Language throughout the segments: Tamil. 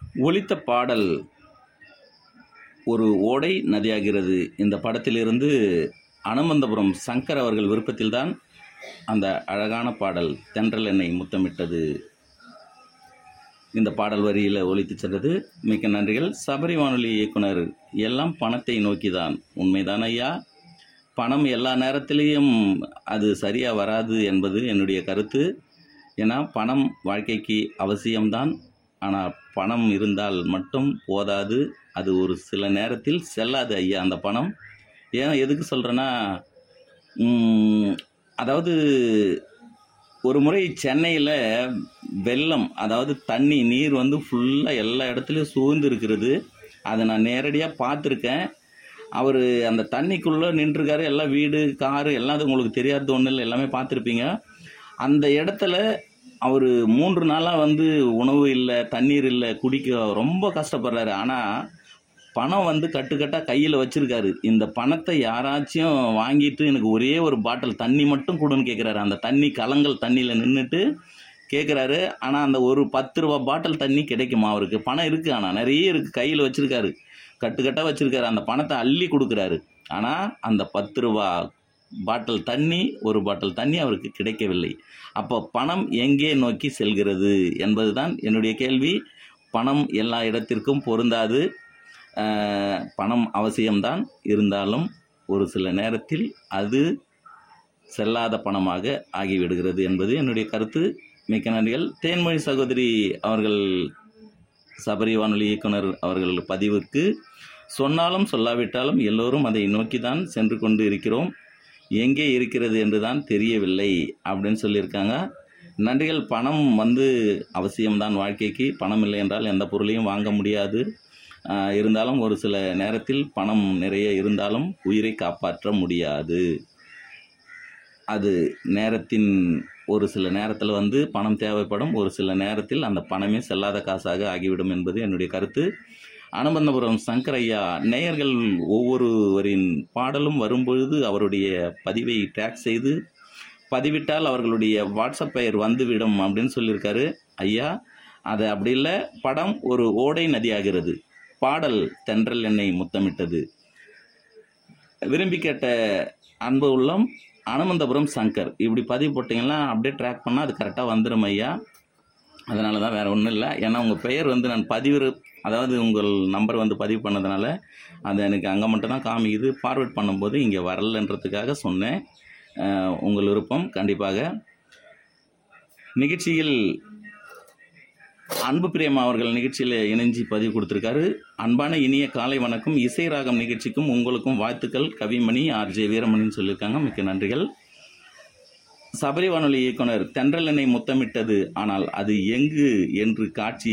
ஒலித்த பாடல் ஒரு ஓடை நதியாகிறது இந்த படத்திலிருந்து அனுமந்தபுரம் சங்கர் அவர்கள் விருப்பத்தில்தான் அந்த அழகான பாடல் தென்றல் என்னை முத்தமிட்டது இந்த பாடல் வரியில் ஒலித்து சென்றது மிக்க நன்றிகள் சபரி வானொலி இயக்குனர் எல்லாம் பணத்தை நோக்கிதான் உண்மைதான் ஐயா பணம் எல்லா நேரத்திலையும் அது சரியாக வராது என்பது என்னுடைய கருத்து ஏன்னா பணம் வாழ்க்கைக்கு அவசியம்தான் ஆனால் பணம் இருந்தால் மட்டும் போதாது அது ஒரு சில நேரத்தில் செல்லாது ஐயா அந்த பணம் ஏன் எதுக்கு சொல்கிறேன்னா அதாவது ஒரு முறை சென்னையில் வெள்ளம் அதாவது தண்ணி நீர் வந்து ஃபுல்லாக எல்லா இடத்துலையும் சூழ்ந்து இருக்கிறது அதை நான் நேரடியாக பார்த்துருக்கேன் அவர் அந்த தண்ணிக்குள்ளே நின்றுருக்காரு எல்லாம் வீடு காரு எல்லாம் அது உங்களுக்கு தெரியாதது ஒன்றும் இல்லை எல்லாமே பார்த்துருப்பீங்க அந்த இடத்துல அவர் மூன்று நாளாக வந்து உணவு இல்லை தண்ணீர் இல்லை குடிக்க ரொம்ப கஷ்டப்படுறாரு ஆனால் பணம் வந்து கட்டுக்கட்டாக கையில் வச்சுருக்காரு இந்த பணத்தை யாராச்சும் வாங்கிட்டு எனக்கு ஒரே ஒரு பாட்டில் தண்ணி மட்டும் கொடுன்னு கேட்குறாரு அந்த தண்ணி கலங்கள் தண்ணியில் நின்றுட்டு கேட்குறாரு ஆனால் அந்த ஒரு பத்து ரூபா பாட்டில் தண்ணி கிடைக்குமா அவருக்கு பணம் இருக்குது ஆனால் நிறைய இருக்குது கையில் வச்சுருக்காரு கட்டுக்கட்டாக வச்சுருக்காரு அந்த பணத்தை அள்ளி கொடுக்குறாரு ஆனால் அந்த பத்து ரூபா பாட்டில் தண்ணி ஒரு பாட்டில் தண்ணி அவருக்கு கிடைக்கவில்லை அப்போ பணம் எங்கே நோக்கி செல்கிறது என்பதுதான் என்னுடைய கேள்வி பணம் எல்லா இடத்திற்கும் பொருந்தாது அஹ், பணம் அவசியம்தான் இருந்தாலும் ஒரு சில நேரத்தில் அது செல்லாத பணமாக ஆகிவிடுகிறது என்பது என்னுடைய கருத்து மிக்க நன்றிகள் தேன்மொழி சகோதரி அவர்கள் சபரி வானொலி இயக்குனர் அவர்கள் பதிவுக்கு சொன்னாலும் சொல்லாவிட்டாலும் எல்லோரும் அதை நோக்கி தான் சென்று கொண்டு இருக்கிறோம் எங்கே இருக்கிறது என்று தான் தெரியவில்லை அப்படின்னு சொல்லியிருக்காங்க நன்றிகள் பணம் வந்து அவசியம்தான் வாழ்க்கைக்கு பணம் இல்லை என்றால் எந்த பொருளையும் வாங்க முடியாது ஆஹ் இருந்தாலும் ஒரு சில நேரத்தில் பணம் நிறைய இருந்தாலும் உயிரை காப்பாற்ற முடியாது அது நேரத்தின் ஒரு சில நேரத்தில் வந்து பணம் தேவைப்படும் ஒரு சில நேரத்தில் அந்த பணமே செல்லாத காசாக ஆகிவிடும் என்பது என்னுடைய கருத்து அனுபந்தபுரம் சங்கரையா நேயர்கள் ஒவ்வொருவரின் பாடலும் வரும்பொழுது அவருடைய பதிவை டேக் செய்து பதிவிட்டால் அவர்களுடைய வாட்ஸ்அப் பெயர் வந்துவிடும் அப்படின்னு சொல்லியிருக்காரு ஐயா அது அப்படி இல்லை படம் ஒரு ஓடை நதியாகிறது பாடல் தென்றல் என்னை முத்தமிட்டது விரும்பி கேட்ட அன்பு உள்ளம் அனுமந்தபுரம் சங்கர் இப்படி பதிவு போட்டிங்கன்னா அப்படியே ட்ராக் பண்ணால் அது கரெக்டாக வந்துடும் ஐயா அதனால தான் வேறு ஒன்றும் இல்லை ஏன்னா உங்கள் பெயர் வந்து நான் பதிவு அதாவது உங்கள் நம்பர் வந்து பதிவு பண்ணதுனால அது எனக்கு அங்கே மட்டும் தான் காமிக்குது ஃபார்வேர்ட் பண்ணும்போது இங்கே வரலன்றதுக்காக சொன்னேன் அஹ், உங்கள் விருப்பம் கண்டிப்பாக நிகழ்ச்சியில் அன்பு பிரியமா அவர்கள் நிகழ்ச்சியில் இணைஞ்சி பதிவு கொடுத்துருக்காரு அன்பான இனிய காலை வணக்கம் இசை ராகம் நிகழ்ச்சிக்கும் உங்களுக்கும் வாழ்த்துக்கள் கவிமணி ஆர்ஜே வீரமணின்னு சொல்லியிருக்காங்க மிக்க நன்றிகள் சபரி வானொலி இயக்குனர் தென்றல் என்னை முத்தமிட்டது ஆனால் அது எங்கு என்று காட்சி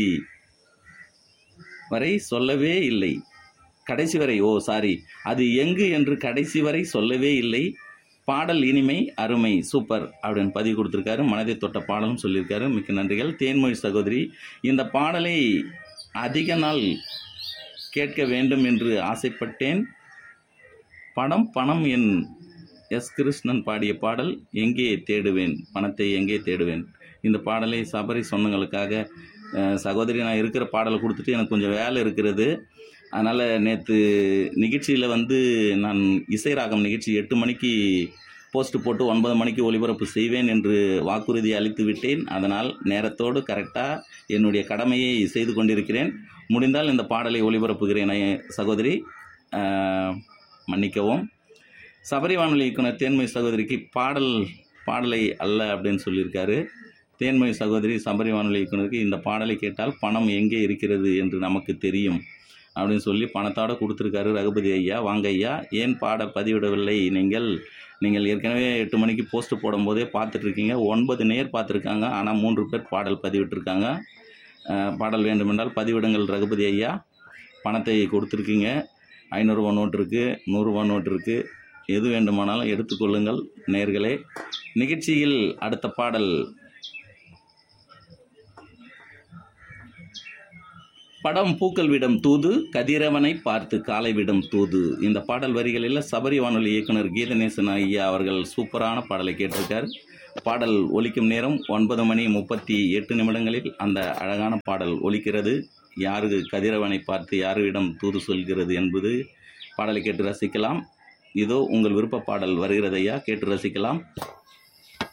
வரை சொல்லவே இல்லை கடைசி வரை ஓ சாரி அது எங்கு என்று கடைசி வரை சொல்லவே இல்லை பாடல் இனிமை அருமை சூப்பர் அப்படின்னு பதிவு கொடுத்துருக்காரு மனதை தொட்ட பாடலும் சொல்லியிருக்காரு மிக்க நன்றிகள் தேன்மொழி சகோதரி இந்த பாடலை அதிக நாள் கேட்க வேண்டும் என்று ஆசைப்பட்டேன் படம் பணம் என் எஸ் கிருஷ்ணன் பாடிய பாடல் எங்கே தேடுவேன் பணத்தை எங்கே தேடுவேன் இந்த பாடலை சபரி சொன்னங்களுக்காக அஹ், சகோதரி நான் இருக்கிற பாடலை கொடுத்துட்டு எனக்கு கொஞ்சம் வேலை இருக்கிறது அதனால் நேற்று நிகழ்ச்சியில் வந்து நான் இசை ராகம் நிகழ்ச்சி எட்டு மணிக்கு போஸ்ட் போட்டு ஒன்பது மணிக்கு ஒளிபரப்பு செய்வேன் என்று வாக்குறுதி அளித்து விட்டேன் அதனால் நேரத்தோடு கரெக்டாக என்னுடைய கடமையை செய்து கொண்டிருக்கிறேன் முடிந்தால் இந்த பாடலை ஒளிபரப்புகிறேன் ஐ- சகோதரி அஹ், மன்னிக்கவும் சபரி வானொலி இயக்குனர் தேன்மொழி சகோதரிக்கு பாடல் பாடலை அல்ல அப்படின்னு சொல்லியிருக்காரு தேன்மொழி சகோதரி சபரி வானொலி இயக்குனருக்கு இந்த பாடலை கேட்டால் பணம் எங்கே இருக்கிறது என்று நமக்கு தெரியும் அப்படின்னு சொல்லி பணத்தோட கொடுத்துருக்காரு ரகுபதி ஐயா வாங்க ஐயா ஏன் பாட பதிவிடவில்லை நீங்கள் நீங்கள் ஏற்கனவே எட்டு மணிக்கு போஸ்ட் போடும்போதே பார்த்துட்ருக்கீங்க ஒன்பது நேர் பார்த்துருக்காங்க ஆனால் மூன்று பேர் பாடல் பதிவிட்டிருக்காங்க அஹ், பாடல் வேண்டுமென்றால் பதிவிடுங்கள் ரகுபதி ஐயா பணத்தை கொடுத்துருக்கீங்க ஐநூறுரூவா நோட்டு இருக்குது நூறுரூவா நோட்டு இருக்குது எது வேண்டுமானாலும் எடுத்துக்கொள்ளுங்கள் நேர்களே நிகழ்ச்சியில் அடுத்த பாடல் படம் பூக்கள் விடும் தூது கதிரவனை பார்த்து காலை விடும் தூது இந்த பாடல் வரிகளில் சபரி வானொலி இயக்குனர் கீதநேசன் ஐயா அவர்கள் சூப்பரான பாடலை கேட்டிருக்கார் பாடல் ஒலிக்கும் நேரம் ஒன்பது மணி முப்பத்தி எட்டு நிமிடங்களில் அந்த அழகான பாடல் ஒலிக்கிறது யாரு கதிரவனை பார்த்து யாரிடம் தூது சொல்கிறது என்பது பாடலை கேட்டு ரசிக்கலாம் இதோ உங்கள் விருப்ப பாடல் வருகிறதையா கேட்டு ரசிக்கலாம்